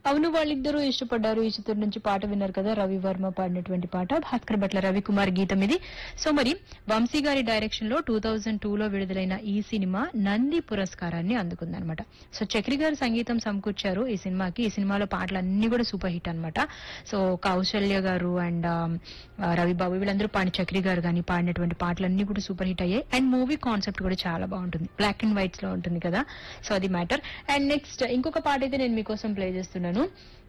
అవును వాళ్ళిద్దరూ ఇష్టపడ్డారు ఈ చిత్రం నుంచి పాట విన్నారు కదా రవి వర్మ పాడినటువంటి పాట భాస్కర్ భట్ల రవికుమార్ గీతం ఇది సో మరి వంశీ గారి డైరెక్షన్ లో టూ థౌజండ్ టూ లో విడుదలైన ఈ సినిమా నంది పురస్కారాన్ని అందుకుందనమాట సో చక్రి గారు సంగీతం సమకూర్చారు ఈ సినిమాకి ఈ సినిమాలో పాటలు అన్ని కూడా సూపర్ హిట్ అన్నమాట సో కౌశల్య గారు అండ్ రవి బాబు వీళ్ళందరూ పాడి చక్రి గారు కానీ పాడినటువంటి పాటలన్నీ కూడా సూపర్ హిట్ అయ్యాయి అండ్ మూవీ కాన్సెప్ట్ కూడా చాలా బాగుంటుంది బ్లాక్ అండ్ వైట్స్ లో ఉంటుంది కదా సో అది మ్యాటర్ అండ్ నెక్స్ట్ ఇంకొక పాట అయితే నేను మీకోసం ప్లే చేస్తున్నాను